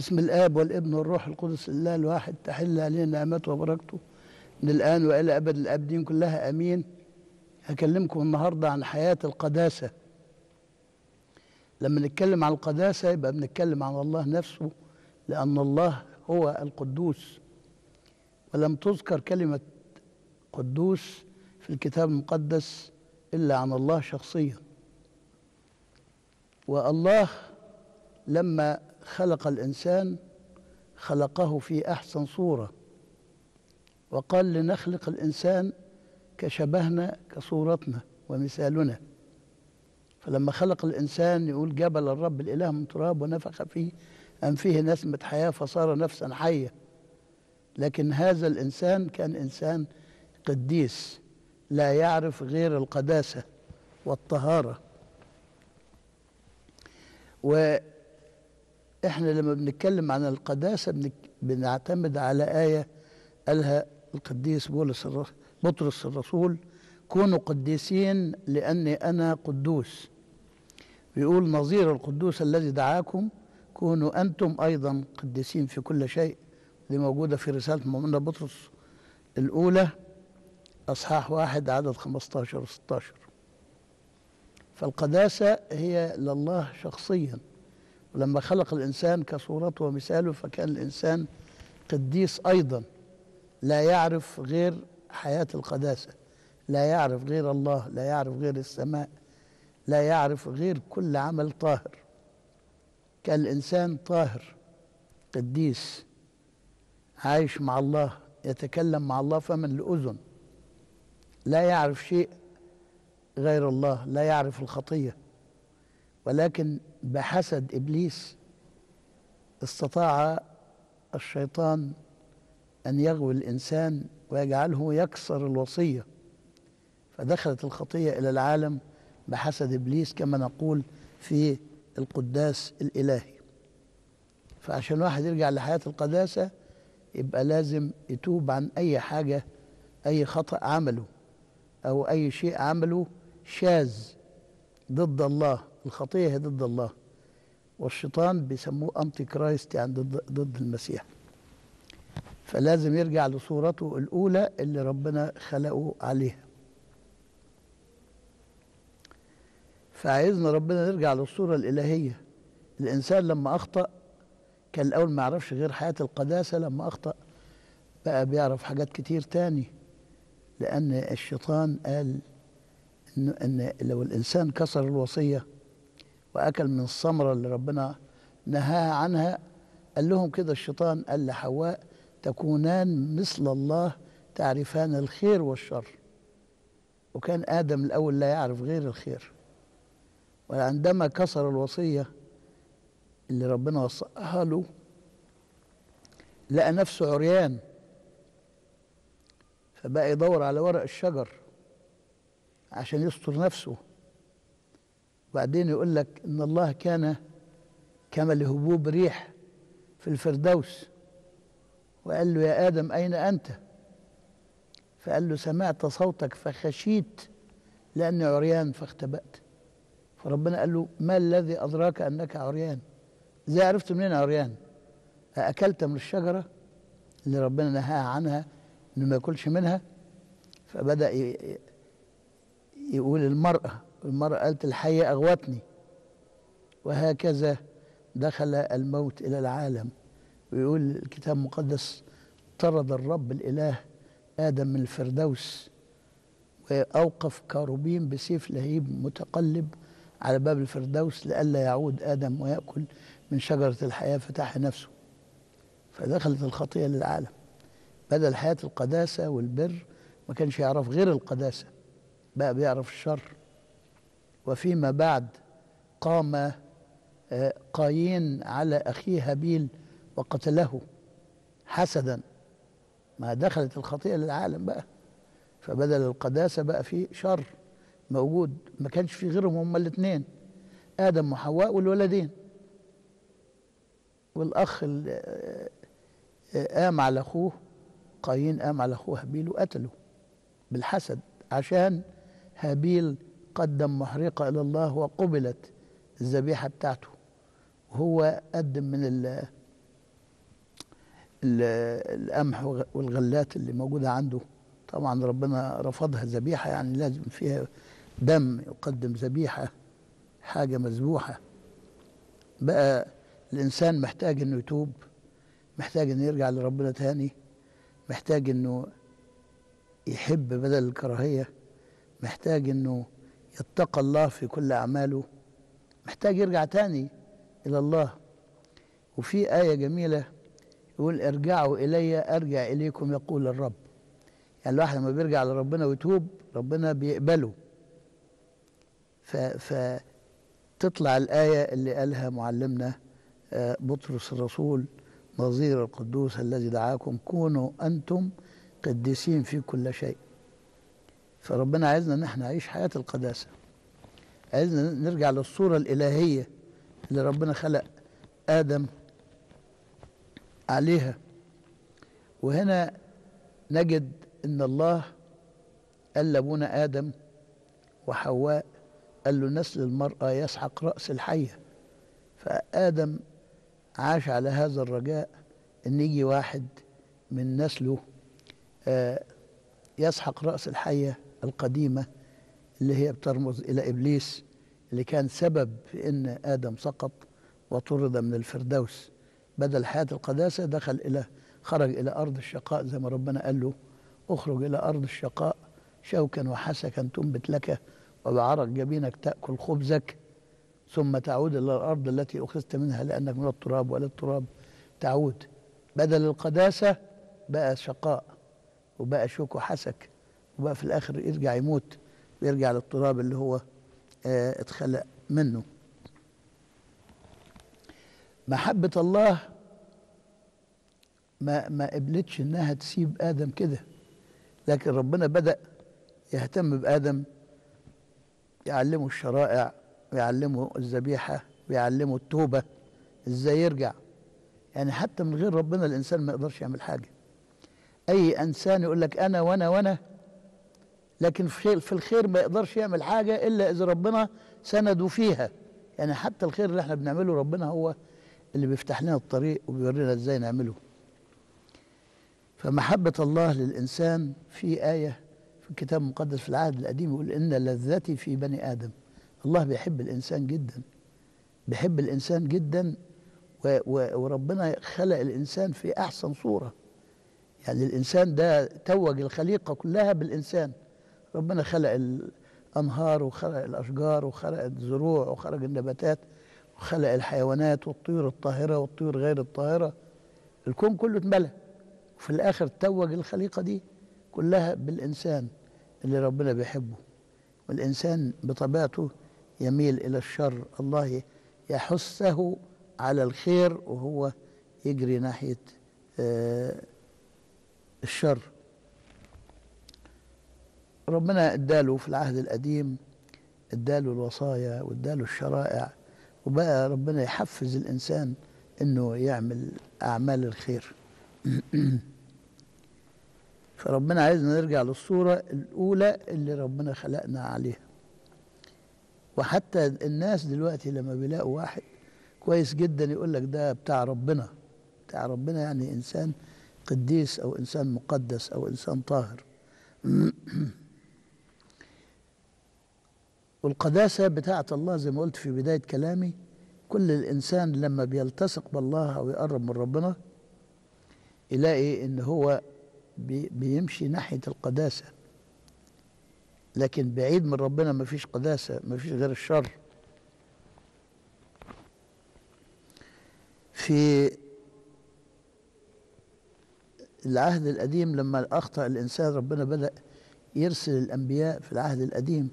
بسم الآب والابن والروح القدس الله الواحد تحل علينا نعمته وبركته من الآن وإلى أبد الآبدين كلها أمين هكلمكم النهاردة عن حياة القداسة لما نتكلم عن القداسة يبقى بنتكلم عن الله نفسه لأن الله هو القدوس ولم تذكر كلمة قدوس في الكتاب المقدس إلا عن الله شخصيا والله لما خلق الإنسان خلقه في أحسن صورة وقال لنخلق الإنسان كشبهنا كصورتنا ومثالنا فلما خلق الإنسان يقول جبل الرب الإله من تراب ونفخ فيه أنفه نسمة حياة فصار نفسا حية لكن هذا الإنسان كان إنسان قديس لا يعرف غير القداسة والطهارة وإحنا لما بنتكلم عن القداسة بنك... بنعتمد على آية قالها القديس بولس الرسول بطرس الرسول كونوا قديسين لأني أنا قدوس بيقول نظير القدوس الذي دعاكم كونوا أنتم أيضا قديسين في كل شيء دي موجودة في رسالة مؤمنة بطرس الأولى أصحاح واحد عدد 15 و 16 فالقداسة هي لله شخصيا ولما خلق الإنسان كصورته ومثاله فكان الإنسان قديس أيضا لا يعرف غير حياة القداسة لا يعرف غير الله لا يعرف غير السماء لا يعرف غير كل عمل طاهر كان الإنسان طاهر قديس عايش مع الله يتكلم مع الله فمن لأذن لا يعرف شيء غير الله لا يعرف الخطية ولكن بحسد إبليس استطاع الشيطان أن يغوي الإنسان ويجعله يكسر الوصية فدخلت الخطية إلى العالم بحسد إبليس كما نقول في القداس الإلهي فعشان واحد يرجع لحياة القداسة يبقى لازم يتوب عن أي حاجة أي خطأ عمله أو أي شيء عمله شاذ ضد الله الخطية هي ضد الله والشيطان بيسموه أنتي كرايست يعني ضد, ضد المسيح فلازم يرجع لصورته الأولى اللي ربنا خلقه عليها فعايزنا ربنا نرجع للصورة الإلهية الإنسان لما أخطأ كان الأول ما يعرفش غير حياة القداسة لما أخطأ بقى بيعرف حاجات كتير تاني لأن الشيطان قال إن, إن لو الإنسان كسر الوصية وأكل من الثمرة اللي ربنا نهاها عنها قال لهم كده الشيطان قال لحواء تكونان مثل الله تعرفان الخير والشر وكان آدم الأول لا يعرف غير الخير وعندما كسر الوصية اللي ربنا وصاها له لقى نفسه عريان فبقى يدور على ورق الشجر عشان يستر نفسه وبعدين يقول لك ان الله كان كما لهبوب ريح في الفردوس وقال له يا ادم اين انت فقال له سمعت صوتك فخشيت لاني عريان فاختبأت فربنا قال له ما الذي ادراك انك عريان ازاي عرفت منين عريان أأكلت من الشجرة اللي ربنا نهاها عنها إنه ما ياكلش منها فبدأ يقول المرأة المرأة قالت الحية أغوتني وهكذا دخل الموت إلى العالم ويقول الكتاب المقدس طرد الرب الإله آدم من الفردوس وأوقف كاروبين بسيف لهيب متقلب على باب الفردوس لئلا يعود آدم ويأكل من شجرة الحياة فتح نفسه فدخلت الخطية للعالم بدل حياة القداسة والبر ما كانش يعرف غير القداسة بقى بيعرف الشر وفيما بعد قام قايين على أخيه هابيل وقتله حسدا ما دخلت الخطيئة للعالم بقى فبدل القداسة بقى في شر موجود ما كانش في غيرهم هما الاثنين آدم وحواء والولدين والأخ قام على أخوه قايين قام على أخوه هابيل وقتله بالحسد عشان هابيل قدم محرقة إلى الله وقبلت الذبيحة بتاعته وهو قدم من ال- القمح وغ- والغلات اللي موجودة عنده طبعا ربنا رفضها ذبيحة يعني لازم فيها دم يقدم ذبيحة حاجة مذبوحة بقى الإنسان محتاج إنه يتوب محتاج إنه يرجع لربنا تاني محتاج إنه يحب بدل الكراهية محتاج إنه يتقى الله في كل أعماله محتاج يرجع تاني إلى الله وفي آية جميلة يقول ارجعوا إلي أرجع إليكم يقول الرب يعني الواحد لما بيرجع لربنا ويتوب ربنا بيقبله ف فتطلع الآية اللي قالها معلمنا آه، بطرس الرسول نظير القدوس الذي دعاكم كونوا أنتم قديسين في كل شيء فربنا عايزنا ان احنا نعيش حياة القداسة عايزنا نرجع للصورة الإلهية اللي ربنا خلق آدم عليها وهنا نجد ان الله قال لابونا ادم وحواء قال له نسل المراه يسحق راس الحيه فادم عاش على هذا الرجاء ان يجي واحد من نسله آه، يسحق راس الحيه القديمه اللي هي بترمز الى ابليس اللي كان سبب في ان ادم سقط وطرد من الفردوس بدل حياه القداسه دخل الى خرج الى ارض الشقاء زي ما ربنا قال له اخرج الى ارض الشقاء شوكا وحسكا تنبت لك وبعرق جبينك تاكل خبزك ثم تعود الى الارض التي اخذت منها لانك من التراب والى التراب تعود بدل القداسه بقى شقاء وبقى شوك وحسك وبقى في الاخر يرجع يموت ويرجع للتراب اللي هو آه، اتخلق منه محبة الله ما ما قبلتش انها تسيب ادم كده لكن ربنا بدأ يهتم بادم يعلمه الشرائع ويعلمه الذبيحة ويعلمه التوبة ازاي يرجع يعني حتى من غير ربنا الانسان ما يقدرش يعمل حاجة اي انسان يقول لك انا وانا وانا لكن في في الخير ما يقدرش يعمل حاجة الا اذا ربنا سنده فيها يعني حتى الخير اللي احنا بنعمله ربنا هو اللي بيفتح لنا الطريق وبيورينا ازاي نعمله فمحبة الله للإنسان في آية في الكتاب المقدس في العهد القديم يقول إن لذتي في بني آدم الله بيحب الإنسان جدا بيحب الإنسان جدا و و وربنا خلق الإنسان في أحسن صورة يعني الإنسان ده توج الخليقة كلها بالإنسان ربنا خلق الأنهار وخلق الأشجار وخلق الزروع وخلق النباتات وخلق الحيوانات والطيور الطاهرة والطيور غير الطاهرة الكون كله اتملى وفي الآخر توج الخليقة دي كلها بالإنسان اللي ربنا بيحبه والإنسان بطبيعته يميل إلى الشر الله يحثه على الخير وهو يجري ناحية آه، الشر ربنا اداله في العهد القديم اداله الوصايا واداله الشرائع وبقى ربنا يحفز الإنسان إنه يعمل أعمال الخير فربنا عايزنا نرجع للصورة الأولى اللي ربنا خلقنا عليها وحتى الناس دلوقتي لما بيلاقوا واحد كويس جدا يقول لك ده بتاع ربنا بتاع ربنا يعني إنسان قديس أو إنسان مقدس أو إنسان طاهر والقداسة بتاعة الله زي ما قلت في بداية كلامي كل الإنسان لما بيلتصق بالله أو يقرب من ربنا يلاقي إن هو بي بيمشي ناحية القداسة لكن بعيد من ربنا ما فيش قداسة ما فيش غير الشر في العهد القديم لما أخطأ الإنسان ربنا بدأ يرسل الأنبياء في العهد القديم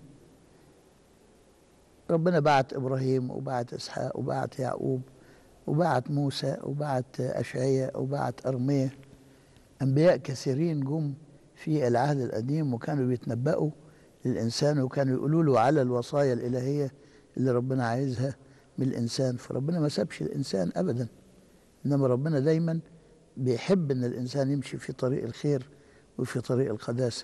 ربنا بعت إبراهيم وبعت إسحاق وبعت يعقوب وبعت موسى وبعت أشعياء وبعت أرمية أنبياء كثيرين جم في العهد القديم وكانوا بيتنبأوا للإنسان وكانوا يقولوا له على الوصايا الإلهية اللي ربنا عايزها من الإنسان فربنا ما سابش الإنسان أبدا إنما ربنا دايما بيحب إن الإنسان يمشي في طريق الخير وفي طريق القداسة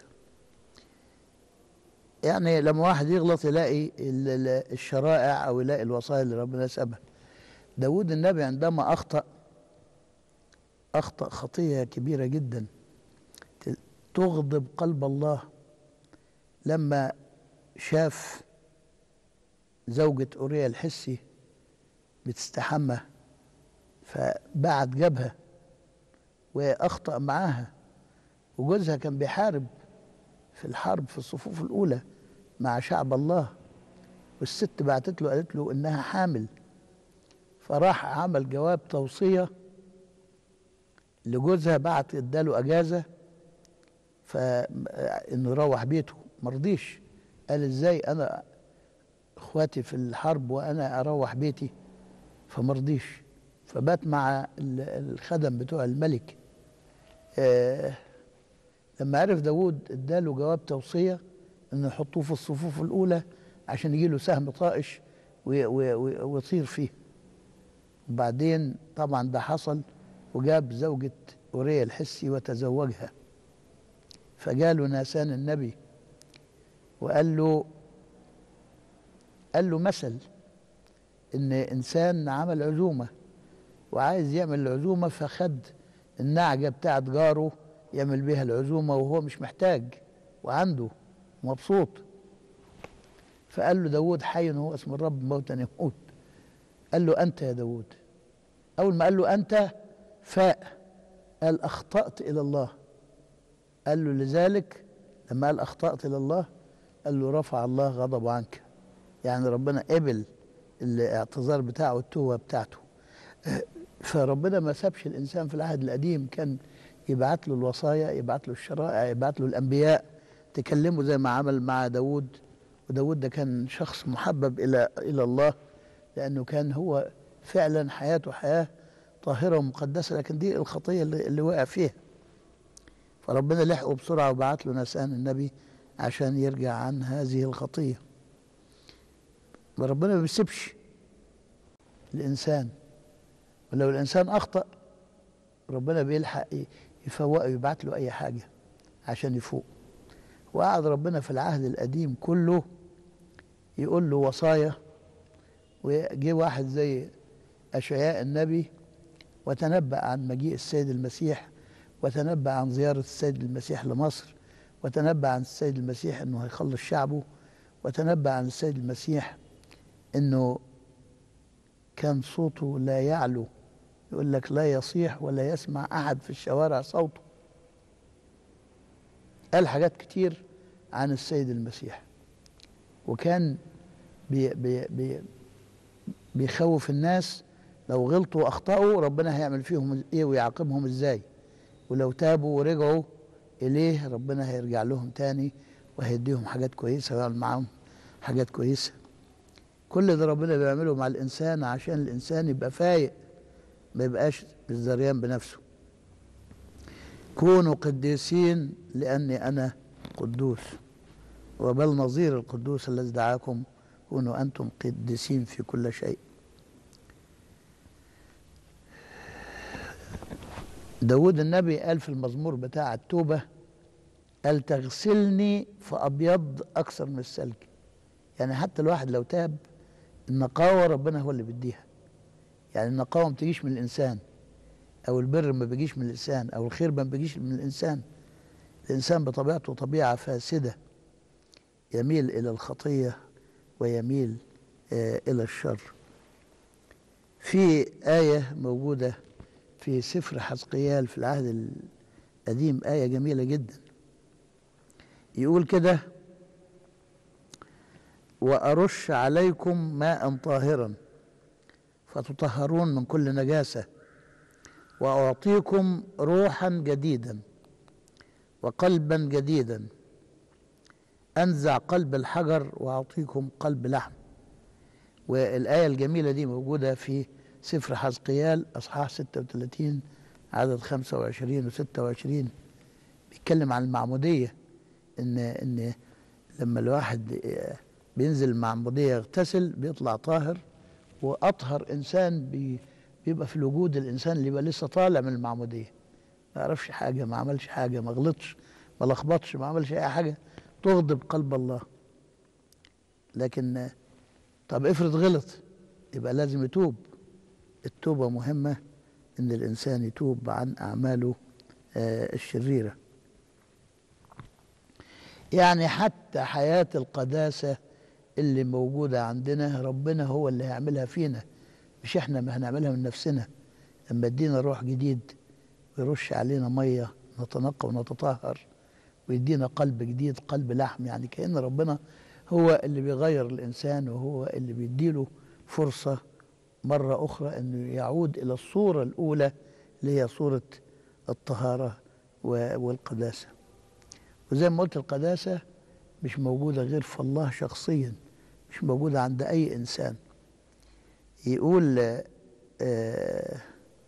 يعني لما واحد يغلط يلاقي ال- ال- الشرائع أو يلاقي الوصايا اللي ربنا سابها داود النبي عندما أخطأ أخطأ خطية كبيرة جدا ت- تغضب قلب الله لما شاف زوجة أوريا الحسي بتستحمى فبعت جابها وأخطأ معاها وجوزها كان بيحارب في الحرب في الصفوف الأولى مع شعب الله والست بعتت له قالت له إنها حامل فراح عمل جواب توصية لجوزها بعت اداله أجازة فإنه يروح بيته مرضيش قال إزاي أنا إخواتي في الحرب وأنا أروح بيتي فمرضيش فبات مع ال- الخدم بتوع الملك آه لما عرف داود اداله جواب توصية انه يحطوه في الصفوف الاولى عشان يجيله سهم طائش وي- وي- وي- ويطير فيه وبعدين طبعا ده حصل وجاب زوجة أوريا الحسي وتزوجها فجاله ناسان النبي وقال له قال له مثل ان انسان عمل عزومه وعايز يعمل العزومه فخد النعجه بتاعت جاره يعمل بيها العزومه وهو مش محتاج وعنده مبسوط فقال له داود حي هو اسم الرب موتا يموت قال له انت يا داود اول ما قال له انت فاء قال اخطات الى الله قال له لذلك لما قال اخطات الى الله قال له رفع الله غضبه عنك يعني ربنا قبل الاعتذار بتاعه والتوبه بتاعته فربنا ما سابش الانسان في العهد القديم كان يبعت له الوصايا يبعت له الشرائع يبعت له الانبياء تكلمه زي ما عمل مع داود وداود ده كان شخص محبب الى الى الله لانه كان هو فعلا حياته حياه طاهره ومقدسه لكن دي الخطيه اللي, اللي وقع فيها فربنا لحقه بسرعه وبعت له نسان النبي عشان يرجع عن هذه الخطيه ربنا ما بيسيبش الانسان ولو الانسان اخطا ربنا بيلحق يفوقه يبعت له اي حاجه عشان يفوق وقعد ربنا في العهد القديم كله يقول له وصايا وجه واحد زي اشعياء النبي وتنبأ عن مجيء السيد المسيح وتنبأ عن زيارة السيد المسيح لمصر وتنبأ عن السيد المسيح انه هيخلص شعبه وتنبأ عن السيد المسيح انه كان صوته لا يعلو يقول لك لا يصيح ولا يسمع احد في الشوارع صوته قال حاجات كتير عن السيد المسيح وكان بي بي بي بيخوف الناس لو غلطوا واخطاوا ربنا هيعمل فيهم ايه ويعاقبهم ازاي ولو تابوا ورجعوا اليه ربنا هيرجع لهم تاني وهيديهم حاجات كويسه ويعمل معاهم حاجات كويسه كل ده ربنا بيعمله مع الانسان عشان الانسان يبقى فايق ما يبقاش بالزريان بنفسه كونوا قديسين لاني انا قدوس وبل نظير القدوس الذي دعاكم كونوا انتم قديسين في كل شيء داود النبي قال في المزمور بتاع التوبة قال تغسلني فأبيض أكثر من الثلج يعني حتى الواحد لو تاب النقاوة ربنا هو اللي بيديها يعني النقاوة ما بتجيش من الإنسان أو البر ما بيجيش من الإنسان أو الخير ما بيجيش من الإنسان الإنسان بطبيعته طبيعة فاسدة يميل إلى الخطية ويميل آه إلى الشر في آية موجودة في سفر حزقيال في العهد القديم آية جميلة جدا يقول كده وأرش عليكم ماء طاهرا فتطهرون من كل نجاسة وأعطيكم روحا جديدا وقلبا جديدا أنزع قلب الحجر وأعطيكم قلب لحم والآية الجميلة دي موجودة في سفر حزقيال أصحاح 36 عدد 25 و 26 بيتكلم عن المعمودية إن إن لما الواحد بينزل المعمودية يغتسل بيطلع طاهر وأطهر إنسان بي بيبقى في الوجود الإنسان اللي يبقى لسه طالع من المعمودية ما يعرفش حاجة ما عملش حاجة ما غلطش ما لخبطش ما عملش أي حاجة تغضب قلب الله لكن طب افرض غلط يبقى لازم يتوب التوبة مهمة ان الانسان يتوب عن اعماله آه، الشريره يعني حتى حياه القداسه اللي موجوده عندنا ربنا هو اللي هيعملها فينا مش احنا ما هنعملها من نفسنا لما يدينا روح جديد ويرش علينا ميه نتنقى ونتطهر ويدينا قلب جديد قلب لحم يعني كأن ربنا هو اللي بيغير الإنسان وهو اللي بيديله فرصة مرة أخرى أنه يعود إلى الصورة الأولى اللي هي صورة الطهارة و- والقداسة وزي ما قلت القداسة مش موجودة غير في الله شخصيا مش موجودة عند أي إنسان يقول آه،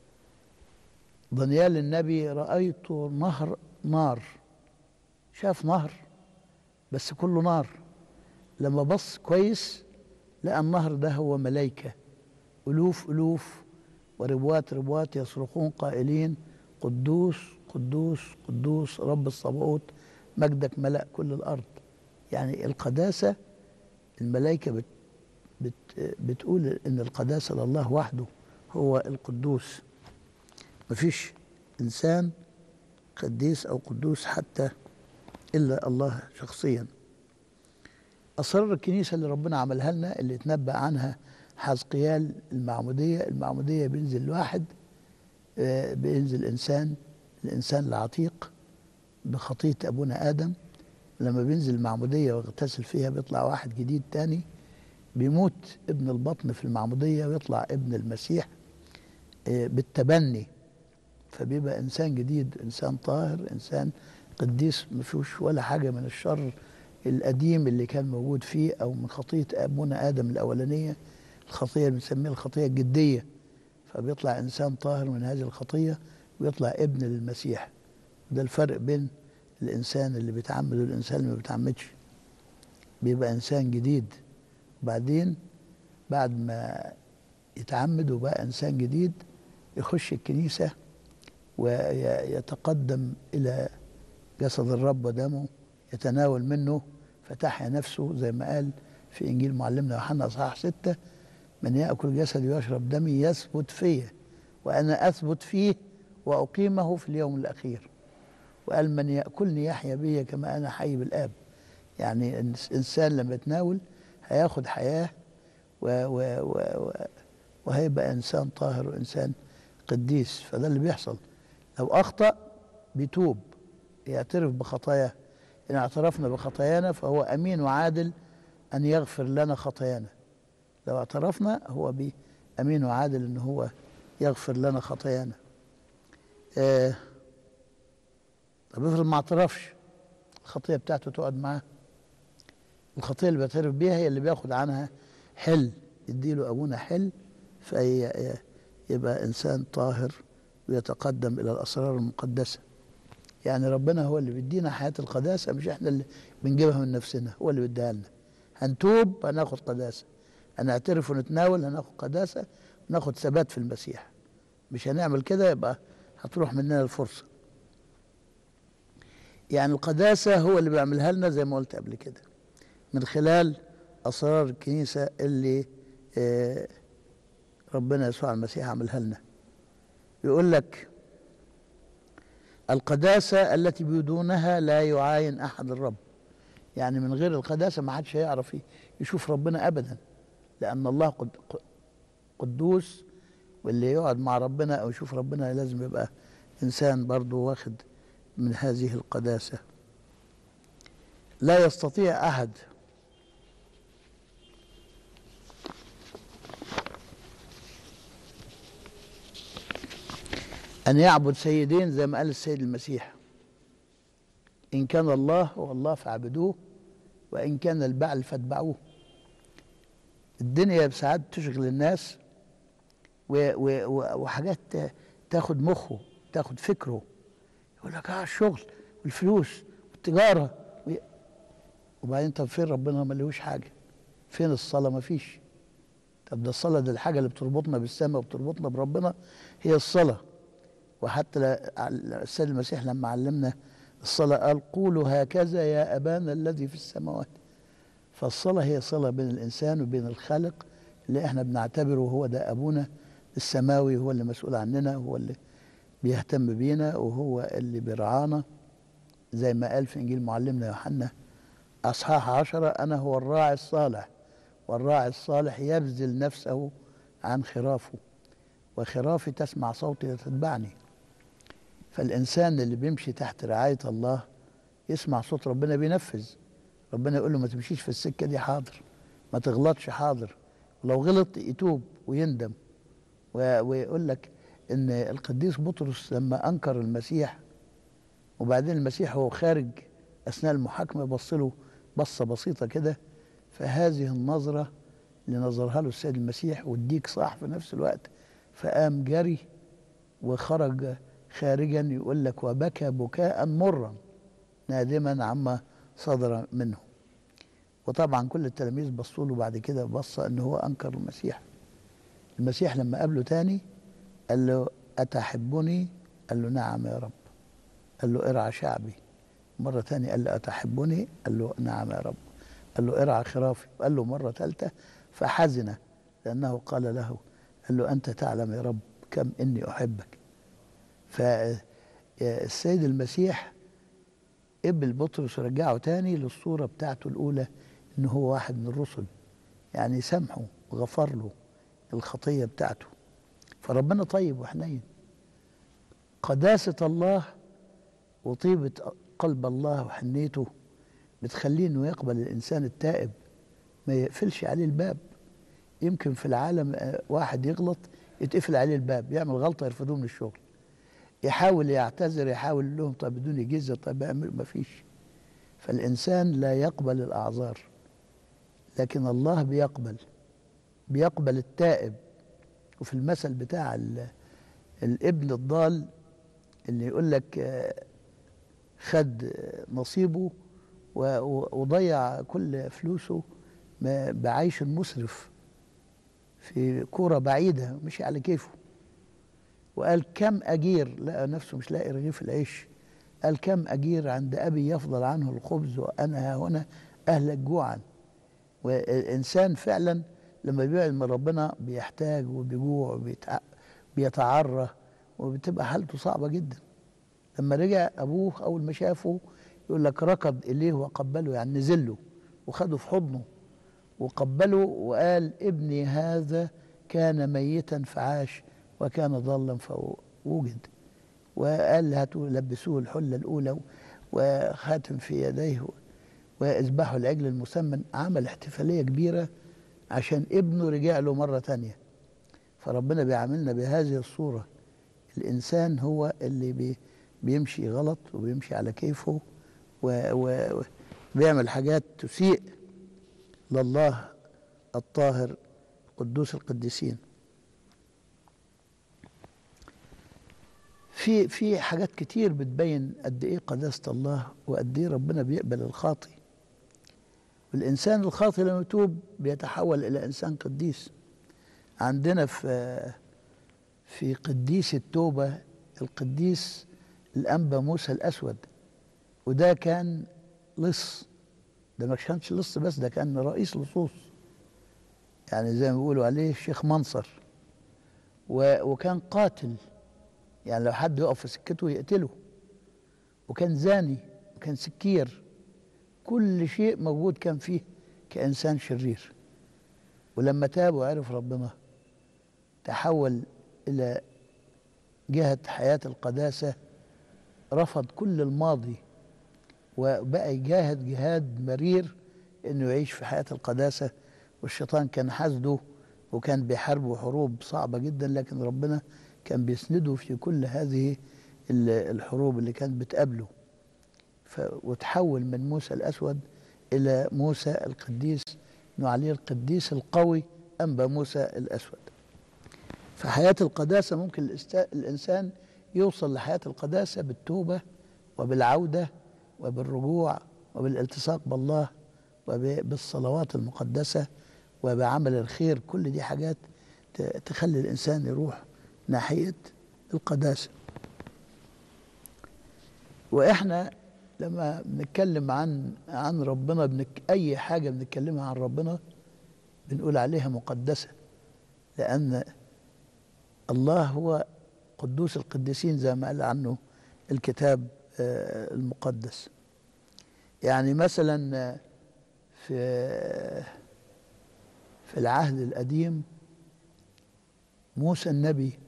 دانيال النبي رأيت نهر نار شاف نهر بس كله نار لما بص كويس لقى النهر ده هو ملايكة ألوف ألوف وربوات ربوات يصرخون قائلين قدوس قدوس قدوس رب الصباوت مجدك ملأ كل الأرض يعني القداسة الملائكة بت بت بتقول إن القداسة لله وحده هو القدوس مفيش إنسان قديس أو قدوس حتى إلا الله شخصيا أسرار الكنيسة اللي ربنا عملها لنا اللي اتنبأ عنها حزقيال المعمودية المعمودية بينزل الواحد آه، بينزل إنسان الإنسان العتيق بخطية أبونا آدم لما بينزل المعمودية ويغتسل فيها بيطلع واحد جديد تاني بيموت ابن البطن في المعمودية ويطلع ابن المسيح آه، بالتبني فبيبقى إنسان جديد إنسان طاهر إنسان قديس ما فيهوش ولا حاجة من الشر القديم اللي كان موجود فيه أو من خطية أبونا آدم الأولانية الخطية اللي بنسميها الخطية الجدية فبيطلع إنسان طاهر من هذه الخطية ويطلع ابن للمسيح ده الفرق بين الإنسان اللي بيتعمد والإنسان اللي ما بيتعمدش بيبقى إنسان جديد وبعدين بعد ما يتعمد وبقى إنسان جديد يخش الكنيسة ويتقدم إلى جسد الرب ودمه يتناول منه فتحيا نفسه زي ما قال في إنجيل معلمنا يوحنا أصحاح ستة من يأكل جسدي ويشرب دمي يثبت فيه وأنا أثبت فيه وأقيمه في اليوم الأخير وقال من يأكلني يحيا بي كما أنا حي بالآب يعني الإنسان لما يتناول هياخد حياة و و و و وهيبقى إنسان طاهر وإنسان قديس فده اللي بيحصل لو أخطأ بيتوب يعترف بخطاياه إن اعترفنا بخطايانا فهو أمين وعادل أن يغفر لنا خطايانا لو اعترفنا هو بي أمين وعادل أن هو يغفر لنا خطايانا آه طب افرض ما اعترفش الخطية بتاعته تقعد معاه الخطية اللي بيعترف بيها هي اللي بياخد عنها حل يديله أبونا حل فيبقى إنسان طاهر ويتقدم إلى الأسرار المقدسة يعني ربنا هو اللي بيدينا حياة القداسة مش احنا اللي بنجيبها من نفسنا هو اللي بيديها لنا هنتوب هناخد قداسة هنعترف ونتناول هناخد قداسة وناخد ثبات في المسيح مش هنعمل كده يبقى هتروح مننا الفرصة يعني القداسة هو اللي بيعملها لنا زي ما قلت قبل كده من خلال أسرار الكنيسة اللي آه ربنا يسوع المسيح عملها لنا يقول لك القداسة التي بدونها لا يعاين أحد الرب يعني من غير القداسة ما حدش هيعرف يشوف ربنا أبدا لأن الله قد قدوس واللي يقعد مع ربنا أو يشوف ربنا لازم يبقى إنسان برضه واخد من هذه القداسة لا يستطيع أحد أن يعبد سيدين زي ما قال السيد المسيح إن كان الله هو الله فاعبدوه وإن كان البعل فاتبعوه الدنيا ساعات تشغل الناس و و وحاجات تاخد مخه تاخد فكره يقول لك اه الشغل والفلوس والتجاره وبعدين طب فين ربنا ما لهوش حاجه فين الصلاه ما فيش طب ده الصلاه دي الحاجه اللي بتربطنا بالسماء وبتربطنا بربنا هي الصلاه وحتى السيد المسيح لما علمنا الصلاة قال قولوا هكذا يا أبانا الذي في السماوات فالصلاة هي صلة بين الإنسان وبين الخالق اللي احنا بنعتبره هو ده أبونا السماوي هو اللي مسؤول عننا هو اللي بيهتم بينا وهو اللي بيرعانا زي ما قال في إنجيل معلمنا يوحنا أصحاح عشرة أنا هو الراعي الصالح والراعي الصالح يبذل نفسه عن خرافه وخرافي تسمع صوتي وتتبعني فالإنسان اللي بيمشي تحت رعاية الله يسمع صوت ربنا بينفذ ربنا يقول له ما تمشيش في السكة دي حاضر ما تغلطش حاضر ولو غلط يتوب ويندم ويقول لك ان القديس بطرس لما انكر المسيح وبعدين المسيح وهو خارج اثناء المحاكمه بص له بصه بسيطه كده فهذه النظره اللي نظرها له السيد المسيح والديك صاح في نفس الوقت فقام جري وخرج خارجا يقول لك وبكى بكاء مرا نادما عما صدر منه وطبعا كل التلاميذ بصوا له بعد كده بصه ان هو انكر المسيح المسيح لما قابله تاني قال له أتحبني قال له نعم يا رب قال له ارعى شعبي مرة تانية قال له أتحبني قال له نعم يا رب قال له ارعى خرافي قال له مرة ثالثة فحزن لأنه قال له قال له أنت تعلم يا رب كم إني أحبك فالسيد المسيح قبل بطرس ورجعه تاني للصورة بتاعته الأولى إن هو واحد من الرسل يعني سامحه وغفر له الخطية بتاعته فربنا طيب وحنين قداسة الله وطيبة قلب الله وحنيته بتخليه انه يقبل الانسان التائب ما يقفلش عليه الباب يمكن في العالم واحد يغلط يتقفل عليه الباب يعمل غلطه يرفضوه من الشغل يحاول يعتذر يحاول لهم طب بدون جزء طب اعمل ما فيش فالانسان لا يقبل الاعذار لكن الله بيقبل بيقبل التائب وفي المثل بتاع الابن الضال اللي يقول لك خد نصيبه وضيع كل فلوسه بعيش مسرف في كورة بعيدة مشي على كيفه وقال كم أجير لقى نفسه مش لاقي رغيف العيش قال كم أجير عند أبي يفضل عنه الخبز وأنا ها هنا أهلك جوعا والإنسان فعلا لما بيبعد من ربنا بيحتاج وبيجوع وبيتعرى وبتبقى حالته صعبة جدا لما رجع أبوه أول ما شافه يقول لك ركض إليه وقبله يعني نزل له وخده في حضنه وقبله وقال ابني هذا كان ميتا فعاش وكان ضالا فوجد وقال هاتوا لبسوه الحلة الأولى وخاتم في يديه وإذبحوا العجل المسمن عمل احتفالية كبيرة عشان ابنه رجع له مرة تانية فربنا بيعاملنا بهذه الصورة الإنسان هو اللي بي بيمشي غلط وبيمشي على كيفه وبيعمل حاجات تسيء لله الطاهر قدوس القديسين في في حاجات كتير بتبين قد ايه قداسه الله وقد ايه ربنا بيقبل الخاطي والإنسان الخاطئ لما يتوب بيتحول إلى إنسان قديس عندنا في في قديس التوبة القديس الأنبا موسى الأسود وده كان لص ده ما كانش لص بس ده كان رئيس لصوص يعني زي ما بيقولوا عليه الشيخ منصر وكان قاتل يعني لو حد يقف في سكته يقتله وكان زاني وكان سكير كل شيء موجود كان فيه كإنسان شرير ولما تاب وعرف ربنا تحول إلى جهة حياة القداسة رفض كل الماضي وبقى يجاهد جهاد مرير انه يعيش في حياة القداسة والشيطان كان حاسده وكان بيحاربه حروب صعبة جدا لكن ربنا كان بيسنده في كل هذه الحروب اللي كانت بتقابله وتحول من موسى الأسود إلى موسى القديس عليه القديس القوي أنبا موسى الأسود فحياة القداسة ممكن الإنسان يوصل لحياة القداسة بالتوبة وبالعودة وبالرجوع وبالالتصاق بالله وبالصلوات المقدسة وبعمل الخير كل دي حاجات تخلي الإنسان يروح ناحية القداسة وإحنا لما بنتكلم عن عن ربنا بنك اي حاجه بنتكلمها عن ربنا بنقول عليها مقدسه لان الله هو قدوس القديسين زي ما قال عنه الكتاب آه، المقدس يعني مثلا آه، في في العهد القديم موسى النبي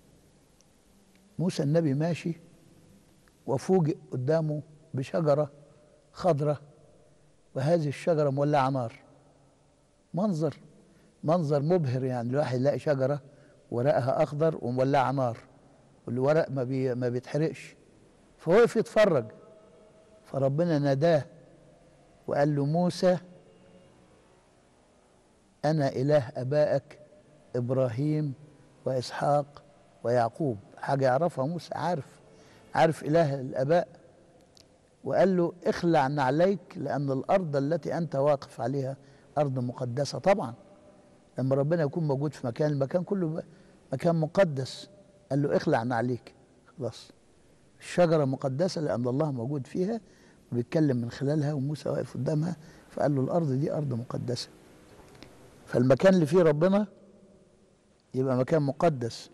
موسى النبي ماشي وفوجئ قدامه بشجرة خضرة وهذه الشجرة مولعة نار منظر منظر مبهر يعني الواحد يلاقي شجرة ورقها أخضر ومولعة نار والورق ما, بي ما بيتحرقش فوقف يتفرج فربنا ناداه وقال له موسى أنا إله أبائك إبراهيم وإسحاق ويعقوب حاجة يعرفها موسى عارف عارف إله الآباء وقال له اخلع نعليك لأن الأرض التي أنت واقف عليها أرض مقدسة طبعا لما ربنا يكون موجود في مكان المكان كله مكان مقدس قال له اخلع نعليك خلاص الشجرة مقدسة لأن الله موجود فيها وبيتكلم من خلالها وموسى واقف قدامها فقال له الأرض دي أرض مقدسة فالمكان اللي فيه ربنا يبقى مكان مقدس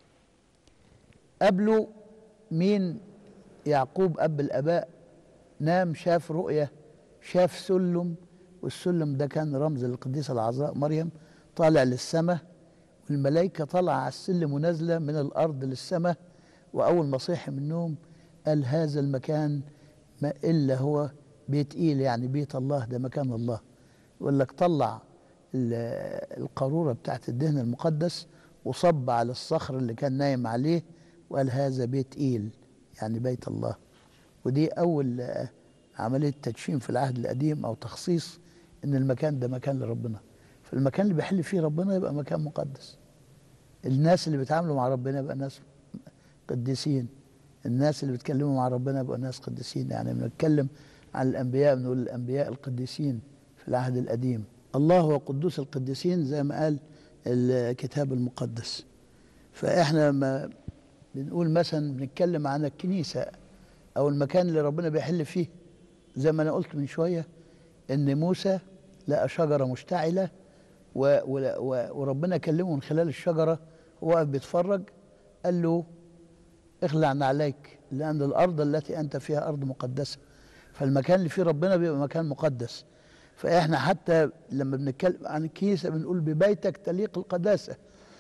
قبله مين يعقوب أب الآباء نام شاف رؤية شاف سلم والسلم ده كان رمز للقديسة العذراء مريم طالع للسماء والملائكة طالعة على السلم ونازلة من الأرض للسماء وأول ما صحي من النوم قال هذا المكان ما إلا هو بيت إيل يعني بيت الله ده مكان الله يقول لك طلع القارورة بتاعت الدهن المقدس وصب على الصخر اللي كان نايم عليه وقال هذا بيت إيل يعني بيت الله ودي أول عملية تدشين في العهد القديم أو تخصيص إن المكان ده مكان لربنا فالمكان اللي بيحل فيه ربنا يبقى مكان مقدس الناس اللي بيتعاملوا مع ربنا يبقى ناس قديسين الناس اللي بيتكلموا مع ربنا يبقى ناس قديسين يعني بنتكلم عن الأنبياء بنقول الأنبياء القديسين في العهد القديم الله هو قدوس القديسين زي ما قال الكتاب المقدس فإحنا لما بنقول مثلا بنتكلم عن الكنيسة أو المكان اللي ربنا بيحل فيه زي ما أنا قلت من شوية إن موسى لقى شجرة مشتعلة و و وربنا كلمه من خلال الشجرة هو واقف بيتفرج قال له اخلع نعليك لأن الأرض التي أنت فيها أرض مقدسة فالمكان اللي فيه ربنا بيبقى مكان مقدس فإحنا حتى لما بنتكلم عن الكنيسة بنقول ببيتك تليق القداسة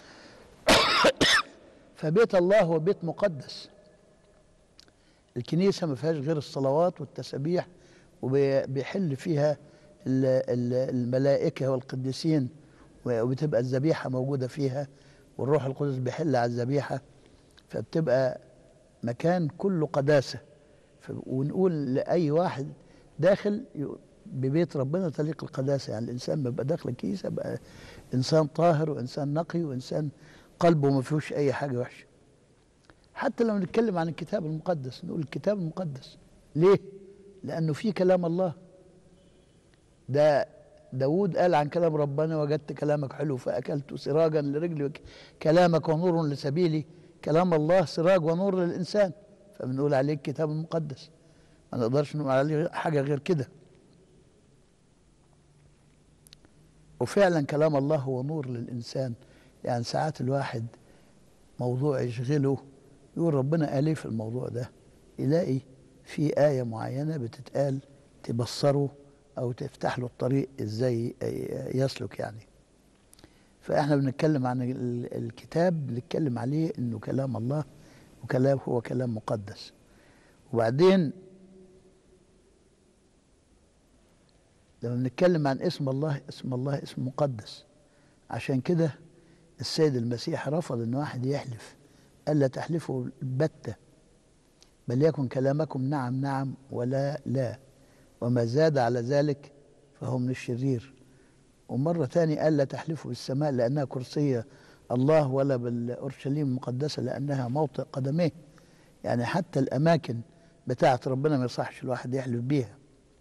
فبيت الله هو بيت مقدس الكنيسة ما فيهاش غير الصلوات والتسابيح وبيحل فيها الملائكة والقديسين وبتبقى الذبيحة موجودة فيها والروح القدس بيحل على الذبيحة فبتبقى مكان كله قداسة ونقول لأي واحد داخل ببيت ربنا تليق القداسة يعني الإنسان بيبقى داخل الكنيسة بقى إنسان طاهر وإنسان نقي وإنسان قلبه ما فيهوش أي حاجة وحشة حتى لما نتكلم عن الكتاب المقدس نقول الكتاب المقدس ليه؟ لأنه فيه كلام الله ده داود قال عن كلام ربنا وجدت كلامك حلو فأكلت سراجا لرجلي كلامك ونور لسبيلي كلام الله سراج ونور للإنسان فبنقول عليه الكتاب المقدس ما نقدرش نقول عليه حاجة غير كده وفعلا كلام الله هو نور للإنسان يعني ساعات الواحد موضوع يشغله يقول ربنا قال ايه في الموضوع ده يلاقي في آية معينة بتتقال تبصره أو تفتح له الطريق إزاي يسلك يعني فإحنا بنتكلم عن الكتاب بنتكلم عليه إنه كلام الله وكلام هو كلام مقدس وبعدين لما بنتكلم عن اسم الله اسم الله اسم مقدس عشان كده السيد المسيح رفض ان واحد يحلف الا تحلفوا البتة بل يكن كلامكم نعم نعم ولا لا وما زاد على ذلك فهو من الشرير ومرة تاني قال لا تحلفوا بالسماء لأنها كرسية الله ولا بالأورشليم المقدسة لأنها موطئ قدميه يعني حتى الأماكن بتاعت ربنا ما يصحش الواحد يحلف بيها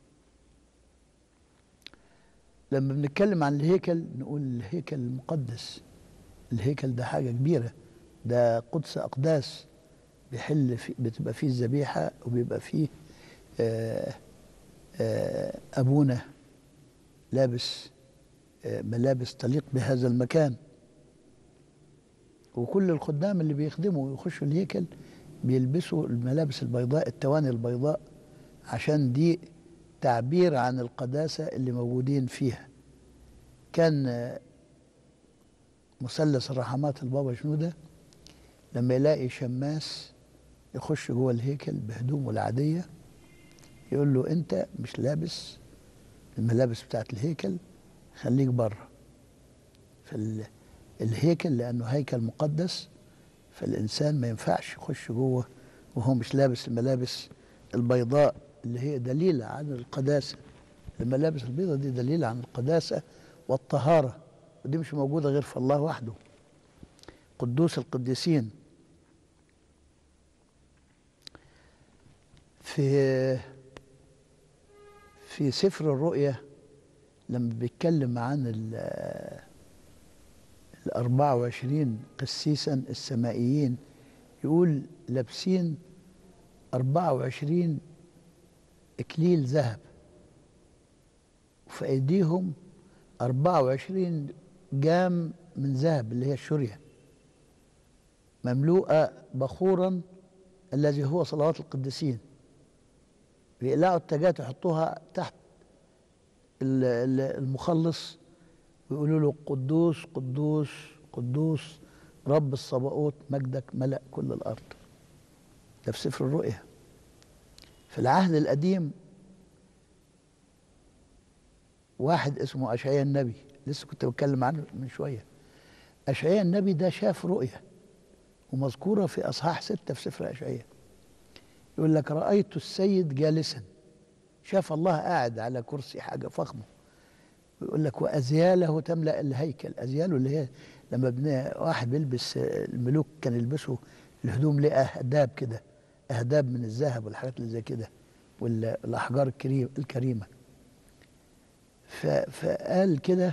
لما بنتكلم عن الهيكل نقول الهيكل المقدس الهيكل ده حاجة كبيرة ده قدس أقداس بيحل في بتبقى فيه الذبيحة وبيبقى فيه آآ آآ أبونا لابس ملابس تليق بهذا المكان وكل الخدام اللي بيخدموا ويخشوا الهيكل بيلبسوا الملابس البيضاء التواني البيضاء عشان دي تعبير عن القداسة اللي موجودين فيها كان آه، مثلث الرحمات البابا شنودة لما يلاقي شماس يخش جوه الهيكل بهدومه العادية يقول له انت مش لابس الملابس بتاعت الهيكل خليك بره فالهيكل لانه هيكل مقدس فالانسان ما ينفعش يخش جوه وهو مش لابس الملابس البيضاء اللي هي دليل عن القداسه الملابس البيضاء دي دليل عن القداسه والطهاره ودي مش موجوده غير في الله وحده قدوس القديسين في في سفر الرؤيا لما بيتكلم عن ال ال 24 قسيسا السمائيين يقول لابسين 24 اكليل ذهب وفي ايديهم 24 جام من ذهب اللي هي الشريه مملوءه بخورا الذي هو صلوات القديسين بيقلعوا التاجات يحطوها تحت ال- ال- المخلص ويقولوا له قدوس قدوس قدوس رب الصباؤوت مجدك ملأ كل الأرض ده في سفر الرؤيا في العهد القديم واحد اسمه أشعياء النبي لسه كنت بتكلم عنه من شوية أشعياء النبي ده شاف رؤيا ومذكورة في أصحاح ستة في سفر أشعياء يقول لك رأيت السيد جالسا شاف الله قاعد على كرسي حاجة فخمة ويقول لك وأزياله تملأ الهيكل أزياله اللي هي لما بن واحد بيلبس الملوك كان يلبسوا الهدوم ليه أهداب كده أهداب من الذهب والحاجات اللي زي كده والأحجار الكريم الكريمة ف- فقال كده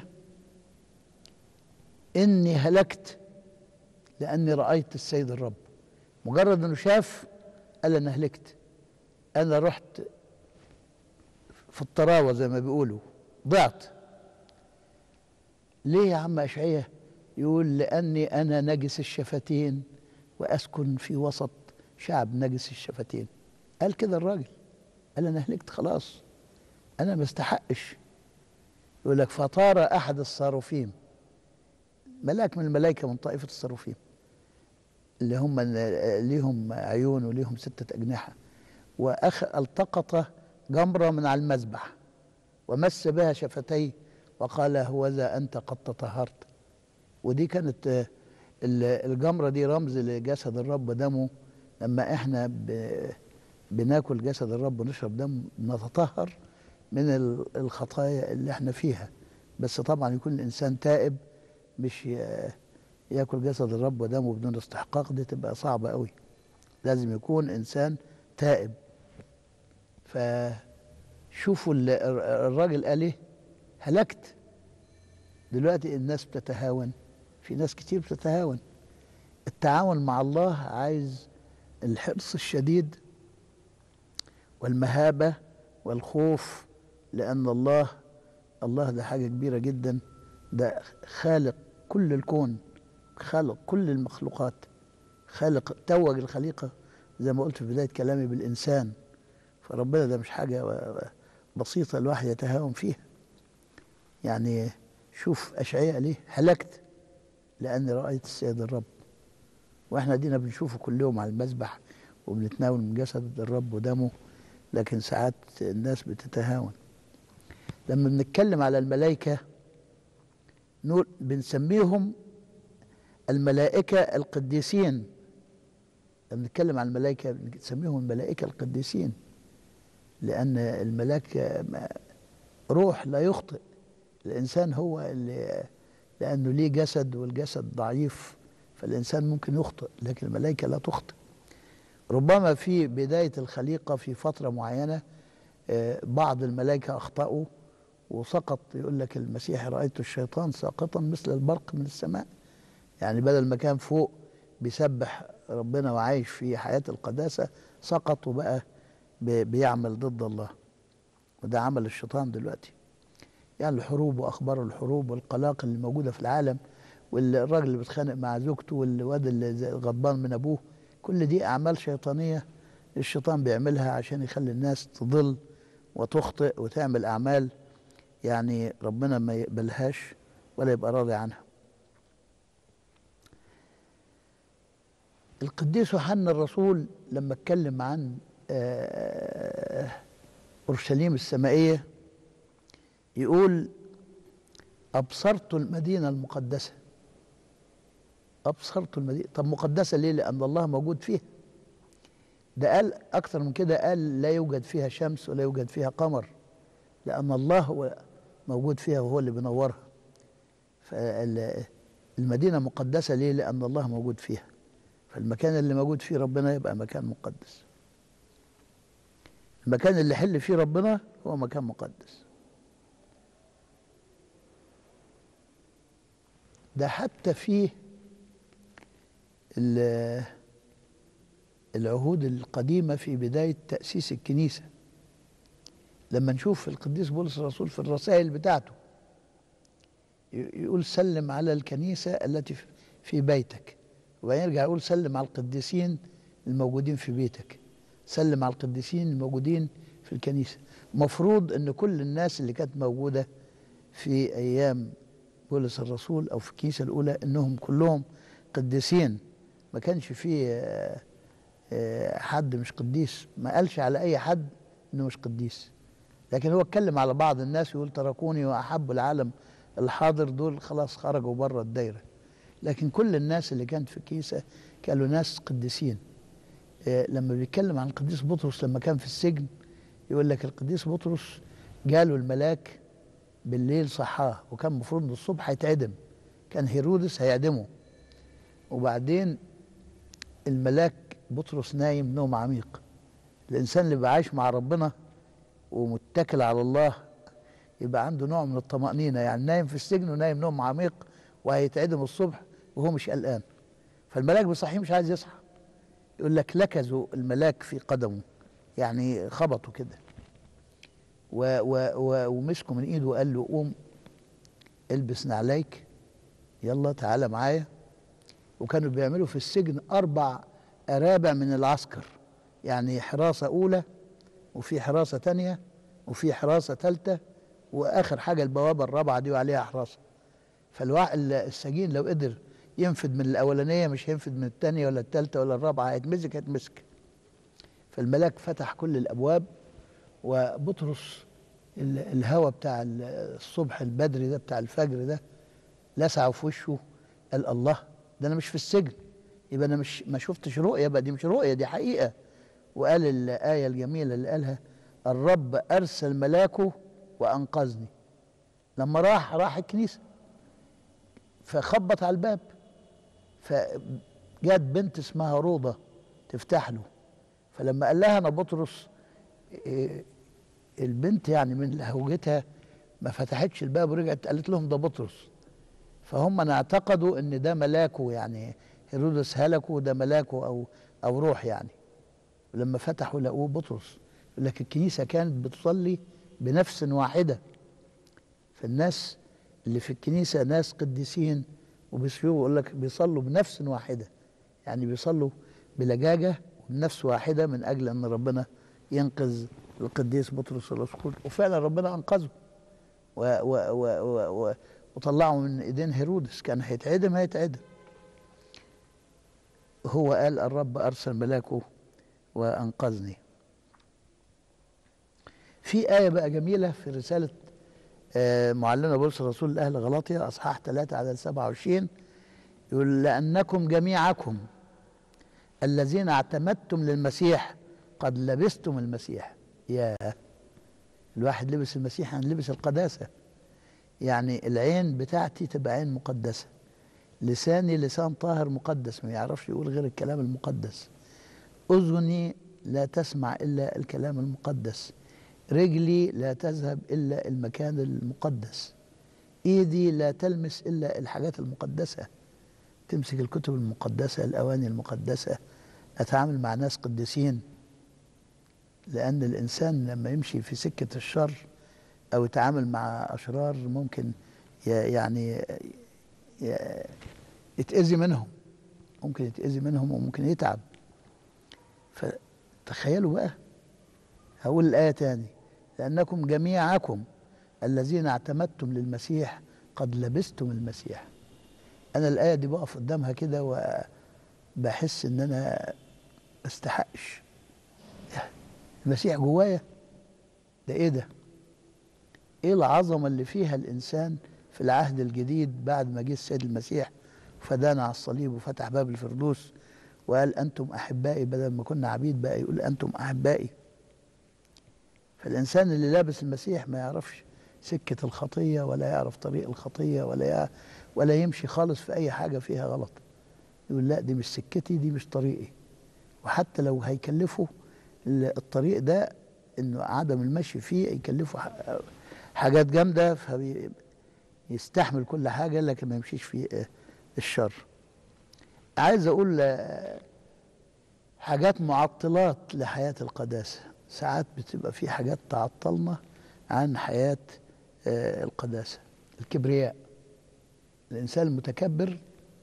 إني هلكت لأني رأيت السيد الرب مجرد إنه شاف قال أنا هلكت أنا رحت في الطراوة زي ما بيقولوا ضعت ليه يا عم أشعية يقول لأني أنا نجس الشفتين وأسكن في وسط شعب نجس الشفتين قال كده الراجل قال أنا هلكت خلاص أنا ما استحقش يقول لك فطار أحد الصاروفيم ملاك من الملائكة من طائفة الصاروفيم اللي هم ليهم عيون وليهم ستة أجنحة وأخ التقط جمرة من على المذبح ومس بها شفتيه وقال هوذا أنت قد تطهرت ودي كانت آه، ال- الجمرة دي رمز لجسد الرب ودمه لما احنا ب- بناكل جسد الرب ونشرب دم نتطهر من ال- الخطايا اللي احنا فيها بس طبعا يكون الإنسان تائب مش ي- ياكل جسد الرب ودمه بدون استحقاق دي تبقى صعبة قوي لازم يكون إنسان تائب فشوفوا ال- الراجل قال ايه هلكت دلوقتي الناس بتتهاون في ناس كتير بتتهاون التعاون مع الله عايز الحرص الشديد والمهابة والخوف لأن الله الله ده حاجة كبيرة جدا ده خالق كل الكون خالق كل المخلوقات خالق توج الخليقة زي ما قلت في بداية كلامي بالإنسان فربنا ده مش حاجة بسيطة الواحد يتهاون فيها يعني شوف أشعياء ليه هلكت لأني رأيت السيد الرب وإحنا دينا بنشوفه كل يوم على المذبح وبنتناول من جسد الرب ودمه لكن ساعات الناس بتتهاون لما بنتكلم على الملائكة نقول بنسميهم الملائكة القديسين لما بنتكلم عن الملائكة بنسميهم الملائكة القديسين لأن الملاك ما- روح لا يخطئ الإنسان هو اللي لأنه ليه جسد والجسد ضعيف فالإنسان ممكن يخطئ لكن الملائكة لا تخطئ ربما في بداية الخليقة في فترة معينة آه، بعض الملائكة أخطأوا وسقط يقول لك المسيح رأيت الشيطان ساقطا مثل البرق من السماء يعني بدل ما كان فوق بيسبح ربنا وعايش في حياة القداسة سقط وبقى بي- بيعمل ضد الله وده عمل الشيطان دلوقتي يعني الحروب واخبار الحروب والقلاقل اللي موجوده في العالم والراجل اللي بيتخانق مع زوجته والواد اللي زي- غضبان من ابوه كل دي اعمال شيطانيه الشيطان بيعملها عشان يخلي الناس تضل وتخطئ وتعمل اعمال يعني ربنا ما يقبلهاش ولا يبقى راضي عنها القديس يوحنا الرسول لما اتكلم عن آه، اورشليم السمائيه يقول ابصرت المدينه المقدسه ابصرت المدينه طب مقدسه ليه لان الله موجود فيها ده قال اكتر من كده قال لا يوجد فيها شمس ولا يوجد فيها قمر لان الله هو موجود فيها وهو اللي بينورها فالمدينه مقدسه ليه لان الله موجود فيها فالمكان اللي موجود فيه ربنا يبقى مكان مقدس المكان اللي حل فيه ربنا هو مكان مقدس ده حتى فيه ال- العهود القديمة في بداية تأسيس الكنيسة لما نشوف القديس بولس الرسول في الرسائل بتاعته ي- يقول سلم على الكنيسة التي في- في بيتك وبعدين يرجع يقول سلم على القديسين الموجودين في بيتك سلم على القديسين الموجودين في الكنيسة مفروض ان كل الناس اللي كانت موجودة في ايام بولس الرسول او في الكنيسة الاولى انهم كلهم قديسين ما كانش فيه آه، آه، حد مش قديس ما قالش على اي حد انه مش قديس لكن هو اتكلم على بعض الناس يقول تركوني واحب العالم الحاضر دول خلاص خرجوا بره الدايره لكن كل الناس اللي كانت في الكنيسه كانوا ناس قديسين آه، لما بيتكلم عن القديس بطرس لما كان في السجن يقول لك القديس بطرس جاله الملاك بالليل صحاه وكان المفروض إنه الصبح هيتعدم كان هيرودس هيعدمه وبعدين الملاك بطرس نايم نوم عميق الانسان اللي بيبقى عايش مع ربنا ومتكل على الله يبقى عنده نوع من الطمأنينة يعني نايم في السجن ونايم نوم عميق وهيتعدم الصبح وهو مش قلقان فالملاك بيصحيه مش عايز يصحى يقول لك لكزوا الملاك في قدمه يعني خبطوا كده و و و ومسكوا من ايده وقال له قوم البس نعليك يلا تعالى معايا وكانوا بيعملوا في السجن اربع ارابع من العسكر يعني حراسه اولى وفي حراسه تانية وفي حراسه ثالثه واخر حاجه البوابه الرابعه دي وعليها حراسه فالوع السجين لو قدر ينفد من الاولانيه مش هينفد من الثانيه ولا الثالثه ولا الرابعه هيتمسك هيتمسك فالملاك فتح كل الابواب وبطرس ال- الهوا بتاع ال- الصبح البدري ده بتاع الفجر ده لسعه في وشه قال الله ده انا مش في السجن يبقى انا مش ما شفتش رؤيه يبقى دي مش رؤيه دي حقيقه وقال الايه الجميله اللي قالها الرب ارسل ملاكه وانقذني لما راح راح الكنيسه فخبط على الباب فجات بنت اسمها روضه تفتح له فلما قال لها انا بطرس إيه، البنت يعني من لهوجتها ما فتحتش الباب ورجعت قالت لهم ده بطرس فهم أنا اعتقدوا ان ده ملاكه يعني هيرودس هلكه وده ملاكه او او روح يعني ولما فتحوا لقوه بطرس يقول لك الكنيسه كانت بتصلي بنفس واحده فالناس اللي في الكنيسه ناس قديسين وبيصلوا يقول لك بيصلوا بنفس واحده يعني بيصلوا بلجاجه وبنفس واحده من اجل ان ربنا ينقذ القديس بطرس الرسول وفعلا ربنا انقذه و و و و و وطلعه من ايدين هيرودس كان هيتعدم هيتعدم هو قال الرب ارسل ملاكه وانقذني في آية بقى جميلة في رسالة آه، معلمنا بولس الرسول لأهل غلاطيا أصحاح 3 عدد 27 يقول لأنكم جميعكم الذين اعتمدتم للمسيح قد لبستم المسيح يا الواحد لبس المسيح يعني لبس القداسة يعني العين بتاعتي تبقى عين مقدسة لساني لسان طاهر مقدس ما يعرفش يقول غير الكلام المقدس أذني لا تسمع إلا الكلام المقدس رجلي لا تذهب إلا المكان المقدس إيدي لا تلمس إلا الحاجات المقدسة تمسك الكتب المقدسة الأواني المقدسة أتعامل مع ناس قديسين لأن الإنسان لما يمشي في سكة الشر أو يتعامل مع أشرار ممكن ي- يعني ي- يتأذي منهم ممكن يتأذي منهم وممكن يتعب فتخيلوا بقى هقول الآية تاني لأنكم جميعكم الذين اعتمدتم للمسيح قد لبستم المسيح أنا الآية دي بقف قدامها كده وبحس إن أنا ما استحقش المسيح جوايا ده إيه ده؟ إيه العظمة اللي فيها الإنسان في العهد الجديد بعد ما جه السيد المسيح فدانا على الصليب وفتح باب الفردوس وقال أنتم أحبائي بدل ما كنا عبيد بقى يقول أنتم أحبائي فالإنسان اللي لابس المسيح ما يعرفش سكة الخطية ولا يعرف طريق الخطية ولا يع... ولا يمشي خالص في أي حاجة فيها غلط يقول لا دي مش سكتي دي مش طريقي وحتى لو هيكلفه ال- الطريق ده انه عدم المشي فيه يكلفه ح- حاجات جامده فيستحمل كل حاجه لكن ما يمشيش في آه، الشر عايز اقول آه، حاجات معطلات لحياه القداسه ساعات بتبقى في حاجات تعطلنا عن حياه آه، القداسه الكبرياء الانسان المتكبر